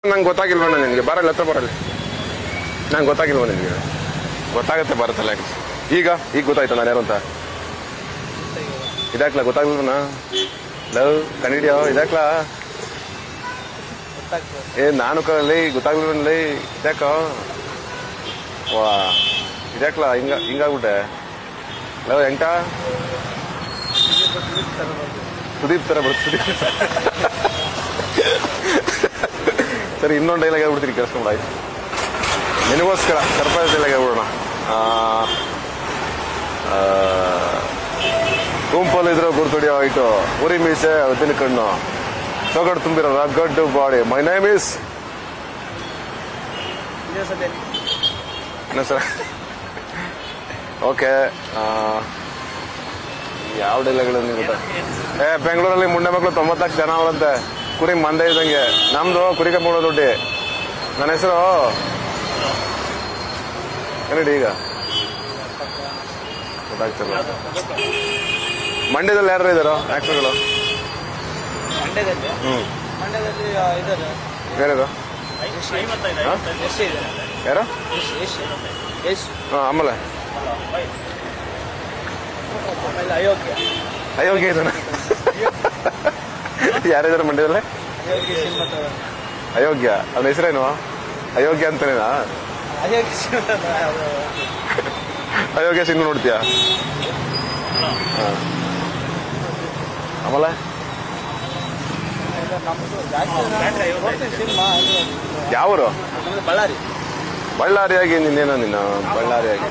ನಂಗೆ ಗೊತ್ತಾಗಿಲ್ವಣ್ಣ ನಿನಗೆ ಬರಲ್ಲ ಹತ್ರ ಬರಲ್ಲ ನಂಗೆ ಗೊತ್ತಾಗಿಲ್ವ ನಿನಗೆ ಗೊತ್ತಾಗತ್ತೆ ಬರುತ್ತಲ್ಲ ಈಗ ಈಗ ಗೊತ್ತಾಯ್ತು ನಾನು ಯಾರು ಅಂತ ಇದಾಕ್ಲ ಗೊತ್ತಾಗ್ಲಿಲ್ವನ ಲವ್ ಕಂಡಿಡಿಯೋ ಇದಾಕ್ಲ ಏ ನಾನು ಕಲ್ಲಿ ಗೊತ್ತಾಗ್ಲಿಲ್ವನಲ್ಲಿ ಇದಾಕ ವಾ ಇದಾಕ್ಲ ಹಿಂಗ ಹಿಂಗಾಗ್ಬಿಟ್ಟೆ ಲವ್ ಎಂಟ ಸುದೀಪ್ ತರ ಬರುತ್ತೆ ಸುದೀಪ್ ಸರಿ ಇನ್ನೊಂದು ಡೈಲಾಗ್ ಹೇಳ್ಬಿಡ್ತೀನಿ ಕೇಳಿಸ್ಕೊಂಡು ಆಯ್ತು ನಿನಗೋಸ್ಕರ ಸರ್ಪ್ರೈಸ್ ಡೈಲಾಗ್ ಹೇಳ್ಬಿಡೋಣ ಗುಂಪಲ್ಲಿದ್ರೆ ಗುರ್ತೊಡಿಯೋ ಆಯ್ತು ಉರಿ ಮೀಸೆ ಉದ್ದಿನ ಕಣ್ಣು ಸೊಗಡು ತುಂಬಿರೋ rugged body my name is sir okay ಯಾವ ಡೈಲಾಗ್ಗಳು ನೀವು ಗೊತ್ತಾ ಏ ಬೆಂಗಳೂರಲ್ಲಿ ಮುಂಡೆ ಮಕ್ಕಳು ತೊಂಬತ್ನಾಲ್ಕು ಜನ ಅವರಂತೆ ಕುರಿ ಮಂದೆ ಇದ್ದಂಗೆ ನಮ್ದು ಕುರಿ ಕಮ್ಮಿ ದುಡ್ಡಿ ನನ್ನ ಹೆಸರು ಏನಿಡಿ ಈಗ ಗೊತ್ತಾಗ್ತಿಲ್ಲ ಮಂಡ್ಯದಲ್ಲಿ ಯಾರು ಇದಾರೋ ಆಕ್ಟರ್ಗಳು ಮಂಡ್ಯದಲ್ಲಿ ಹ್ಮ್ ಮಂಡ್ಯದಲ್ಲಿ ಆ, ಇದ್ದಾರೆ ಯಾರ್ಯಾರು ಯಶ್ ಹಾ? ಯಶ್ ಇದ್ದಾರೆ ಯಾರು ಯಶ್ ಯಶ್ ಯಶ್ ಹಾಂ ಆಮೇಲೆ ಆಮೇಲೆ ಅಯೋಗ್ಯ ಅಯೋಗ್ಯ ಇದ್ದಾನೆ ಯಾರಿದ್ದಾರೆ ಮಂಡ್ಯದಲ್ಲಿ ಅಯೋಗ್ಯ ಸಿನಿಮಾ ತಗೊಂಡು ಅಯೋಗ್ಯ ಅವನ ಹೆಸರೇನು ಅಯೋಗ್ಯ ಅಂತಾನೇನಾ ಅಯೋಗ್ಯ ಸಿನಿಮಾ ಅಯೋಗ್ಯ ಸಿನಿಮಾ ನೋಡ್ತೀಯಾ ಆಮೇಲೆ ನಮ್ಮದು ಜಾಸ್ತಿ ನೋಡ್ತೀನಿ ಸಿನಿಮಾ ಯಾವರು ನಮ್ಮದು ಬಳ್ಳಾರಿ ಬಳ್ಳಾರಿಯಾಗಿ ನಿನ್ನೇನೋ ನಿನ್ನ ಬಳ್ಳಾರಿಯಾಗಿ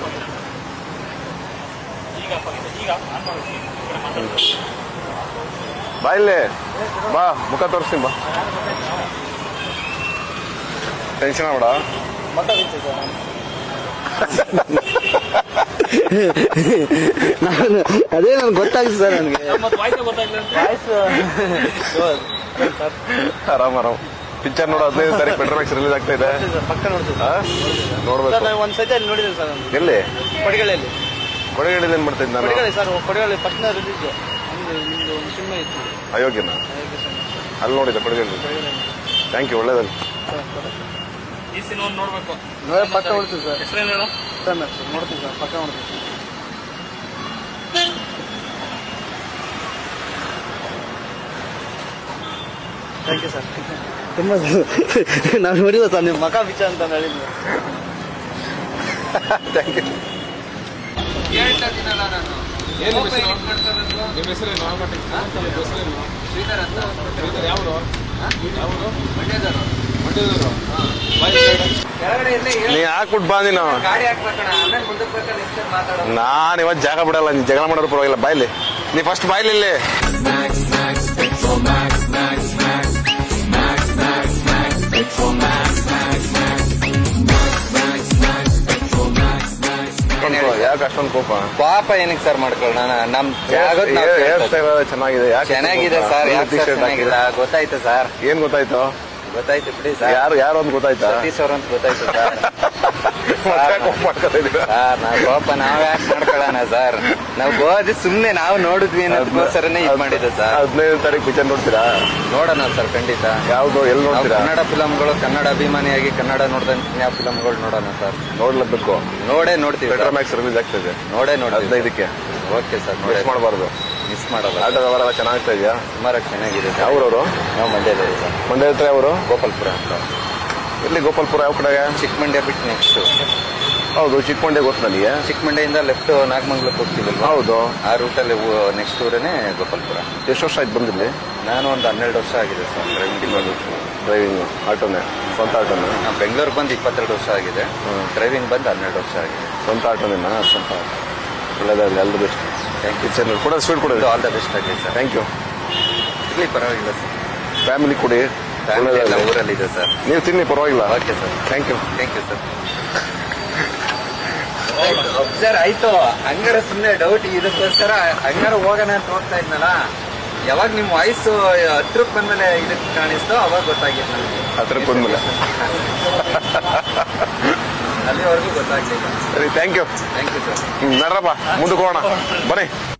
ಬಾ ಇಲ್ಲಿ ಬಾ ಮುಖ ತೋರಿಸ್ತೀನಿ ಬಾ ಟೆನ್ಷನ್ ಆಗ್ಬೇಡ ಮಾತಾಡಿತ್ತು ಸರ್ ನಾನು ಅದೇ ನನ್ಗೆ ಗೊತ್ತಾಗಿತ್ತು ಸರ್ ನನಗೆ ವಾಯ್ಸ್ ಆರಾಮ್ ಆರಾಮ್ ಪಿಕ್ಚರ್ ನೋಡೋ ಹದಿನೈದು ತಾರೀಕು ಪೆಟ್ರೋಲ್ ಮ್ಯಾಕ್ಸ್ ರಿಲೀಸ್ ಆಗ್ತಾ ಇದೆ ಪಕ್ಕ ನೋಡ್ತೀವಿ ಆ? ನೋಡ್ಬೇಕು ಸರ್ ನಾನು ಒಂದು ಸತಿ ಅಲ್ಲಿ ನೋಡಿದ್ದೆ ಸರ್ ನಾನು ಎಲ್ಲಿ ಕೊಡಗಳೆಯಲ್ಲಿ ಕೊಡಗಡೆಯಲ್ಲಿ ಏನ್ ಮಾಡ್ತಿದ್ದೆ ನಾನು ಕೊಡಗಳೆ ಸರ್ ಕೊಡಗಳೆ ಫಸ್ಟ್ ರಿಲೀಸ್ ಅಂದ್ರೆ ನಿಮ್ದು ಒಂದು ಸಿನಿಮಾ ಇತ್ತು ಅಯೋಗ್ಯನ ಅಯೋಗ್ಯ ಸಿನಿಮಾ. ಅಲ್ಲಿ ನೋಡಿದ್ದೆ ಕೊಡಗಡೆ ಕೊಡಗಳೆಯಲ್ಲಿ. ಥ್ಯಾಂಕ್ ಯು ಒಳ್ಳೇದಲ್ಲಿ ಸರ್, ಕೊಡಗಳೆ. ಈ ಸಿನಿಮಾ ನೋಡ್ಬೇಕು ನೋಡೇ ಪಕ್ಕ ನೋಡ್ತೀವಿ ಸರ್ ಹೆಸರೇನು ಹೇಳು ಸರ್ ನೋಡ್ತೀವಿ ಸರ್ ಪಕ್ಕ ನೋಡ್ತೀವಿ ಸರ್ ಥ್ಯಾಂಕ್ ಯು ಸರ್ ತುಂಬ ನಾವು ನೋಡಿಲ್ಲ ಸರ್ ನಿಮ್ಮ ಮಕ ಬಿಚ್ಚ ಅಂತ ಹೇಳಿದ್ವಿ ಥ್ಯಾಂಕ್ ಯು ನಿಮ್ಮ ಹೆಸರೇನು ಶ್ರೀಧರ್ ಅಂತ ಶ್ರೀಧರ್ ಯಾವರು ಯಾವರು ಮಂಡ್ಯದವರು ಮಂಡ್ಯದವರು ಕೆಳಗಡೆ ಇಲ್ಲೇ ನೀ ಹಾಕ್ಬಿಟ್ಟು ಬಾ ನೀನು ಗಾಡಿ ಹಾಕ್ಬೇಕಣ್ಣ ಆಮೇಲೆ ಮುಂದಕ್ಕೆ ಬೇಕಾದ್ರೆ ನೆಕ್ಸ್ಟ್ ಮಾತಾಡೋದು ನಾನು ಇವತ್ತು ಜಾಗ ಬಿಡಲ್ಲ ನೀ ಜಗಳ ಮಾಡೋರು ಪರವಾಗಿಲ್ಲ ಬಾಯ್ಲಿ ನೀ ಫಸ್ಟ್ ಬಾಯ್ಲಿ ಇಲ್ಲಿ ಯಾಕೆ ಅಷ್ಟೊಂದು ಕೋಪ ಪಾಪ ಏನಕ್ಕೆ ಸರ್ ಮಾಡ್ಕೊಳ್ಳೋಣ ನಮ್ ಜಾಗದ್ ನಾವ್ ಹೇರ್ ಕೇಳ್ತಾ ಸ್ಟೈಲ್ ಚೆನ್ನಾಗಿದೆ ಯಾಕೆ ಚೆನ್ನಾಗಿದೆ ಕೋಪ? ಸರ್ ನೀನು ಯಾಕೆ t-shirt ಸರ್ ಚೆನ್ನಾಗಿಲ್ಲ ಗೊತ್ತಾಯ್ತು ಸರ್ ಹಾಕಿದ್ರೆ. ಏನ್ ಗೊತ್ತಾಯ್ತು ಗೊತ್ತಾಯ್ತು ಬಿಡಿ ಸರ್ ಯಾರು ಯಾರು ಅಂತ ಗೊತ್ತಾಯ್ತಾ ಸತೀಶ್ ಅವ್ರ ಅಂತ ಗೊತ್ತಾಯ್ತು ಸರ್ ಮತ್ತೆ ಯಾಕೆ ಕೋಪ ಮಾಡ್ಕೊತಾ ಇದ್ದೀರಾ? ಸರ್ ನಾವ್ ಪಾಪ ನಾವ್ ಯಾಕೆ ಮಾಡ್ಕೊಳ್ಳೋಣ ಸರ್ ನಾವ್ ಗೋದಿ ಸುಮ್ನೆ ನಾವು ನೋಡಿದ್ವಿ ಅನ್ನೋದಕ್ಕೋಸ್ಕರನೇ ಇದ್ ಮಾಡಿದ್ದು ಸರ್ ಹದಿನೈದು ತಾರೀಕು ಪಿಕ್ಚರ್ ನೋಡ್ತೀರಾ ನೋಡೋಣ ಸರ್ ಖಂಡಿತ ಯಾವ್ದು ಎಲ್ಲಿ ನಾವು ನೋಡ್ತೀರಾ ಕನ್ನಡ ಫಿಲಂಗಳು ಕನ್ನಡ ಅಭಿಮಾನಿಯಾಗಿ ಕನ್ನಡ ನೋಡ್ದಂತ ಯಾವ ಫಿಲಂಗಳು ನೋಡೋಣ ಸರ್ ನೋಡ್ಲೇಬೇಕು ನೋಡೇ ನೋಡ್ತೀವಿ ಪೆಟ್ರೋ ಸರ್. ಮ್ಯಾಕ್ಸ್ ರಿಲೀಸ್ ಆಗ್ತದೆ ನೋಡೇ ನೋಡ್ತೀವಿ ಹದಿನೈದಕ್ಕೆ ಓಕೆ ಸರ್ ನೋಡೇ ಮಿಸ್ ಮಾಡಬಾರ್ದು ಮಿಸ್ ಮಾಡಲ್ಲ ಆಟ ವ್ಯವಹಾರ ಚೆನ್ನಾಗ್ತಾ ಇದೆಯಾ ಸುಮಾರಾಗಿ ಚೆನ್ನಾಗಿದೆ ಸರ್ ಯಾವ್ರವರು ನಾವು ಮಂಡ್ಯದಲ್ಲಿ ಸರ್ ಮಂಡ್ಯ ಹತ್ರ ಅವರು ಗೋಪಾಲ್ಪುರ ಅಂತ ಎಲ್ಲಿ ಗೋಪಾಲ್ಪುರ ಯಾವ ಕಡೆಗೆ ಚಿಕ್ಕಮಂಡ್ಯ ಬಿಟ್ಟು ನೆಕ್ಸ್ಟ್ ಹೌದು ಚಿಕ್ಕಮಂಡ್ಯ ಗೊತ್ತು ನನಗೆ ಚಿಕ್ಕಮಂಡ್ಯದಿಂದ ಲೆಫ್ಟ್ ನಾಗಮಂಗ್ಲಕ್ಕೆ ಹೋಗ್ತೀವಲ್ವಾ ಹೌದು ಆ ರೂಟಲ್ಲಿ ನೆಕ್ಸ್ಟ್ ಊರೇ ಗೋಪಾಲ್ಪುರ ಎಷ್ಟು ವರ್ಷ ಆಯ್ತು ಬಂದಿಲ್ಲಿ ನಾನು ಒಂದು ಹನ್ನೆರಡು ವರ್ಷ ಆಗಿದೆ ಸರ್ ಡ್ರೈವಿಂಗ್ ಬಂದು ಡ್ರೈವಿಂಗ್ ಆಟೋನೇ ಸ್ವಂತ ಆಟೋನೇ ನಾವು ಬೆಂಗಳೂರಿಗೆ ಬಂದು ಇಪ್ಪತ್ತೆರಡು ವರ್ಷ ಆಗಿದೆ ಹ್ಮ್. ಡ್ರೈವಿಂಗ್ ಬಂದು ಹನ್ನೆರಡು ವರ್ಷ ಆಗಿದೆ ಸ್ವಂತ ಆಟೋನೇನಾ ಸ್ವಂತ ಒಳ್ಳೇದಾಗಲಿ ಎಲ್ಲರೂ ಬೆಸ್ಟ್ ಥ್ಯಾಂಕ್ ಯು ಕಿಚನ್ ಕೊಡೋದು ಸ್ವೀಟ್ ಕೊಡೋದು ಆಲ್ ದ ಬೆಸ್ಟ್ ಆಗಲಿ ಸರ್ ಥ್ಯಾಂಕ್ ಯು ಇರ್ಲಿ ಪರವಾಗಿಲ್ಲ ಸರ್ ಫ್ಯಾಮಿಲಿ ಕೊಡಿ ಫ್ಯಾಮಿಲಿ ಎಲ್ಲ ಒಳ್ಳೇದಾಗಲಿ ಊರಲ್ಲಿದೆ ಸರ್ ನೀವು ತಿನ್ನಿ ಪರವಾಗಿಲ್ಲ okay sir thank you thank you sir ಅಬ್ಸರ್ ಆಯ್ತು ಹಂಗಾರೆ ಸುಮ್ಮನೆ ಡೌಟ್ ಇದಕ್ಕೋಸ್ಕರ ಹಂಗಾರೆ ಹೋಗೋಣ ಅಂತ ಹೋಗ್ತಾ ಇದ್ನಲ್ಲ ಯಾವಾಗ ನಿಮ್ ವಾಯ್ಸ್ ಹತ್ರಕ್ಕೆ ಬಂದ್ಮೇಲೆ ಇದಕ್ಕೆ ಕಾಣಿಸ್ತೋ ಅವಾಗ ಗೊತ್ತಾಗಿತ್ತು ನನಗೆ ಹತ್ರಕ್ಕೆ ಬಂದ್ಮೇಲೆ ಅಲ್ಲಿವರೆಗೂ ಗೊತ್ತಾಗ್ಲಿಲ್ಲ ಸರಿ thank you thank you sir ನಡ್ರಪ್ಪ ಮುಂದಕ್ಕೆ ಹೋಗೋಣ ಬನ್ನಿ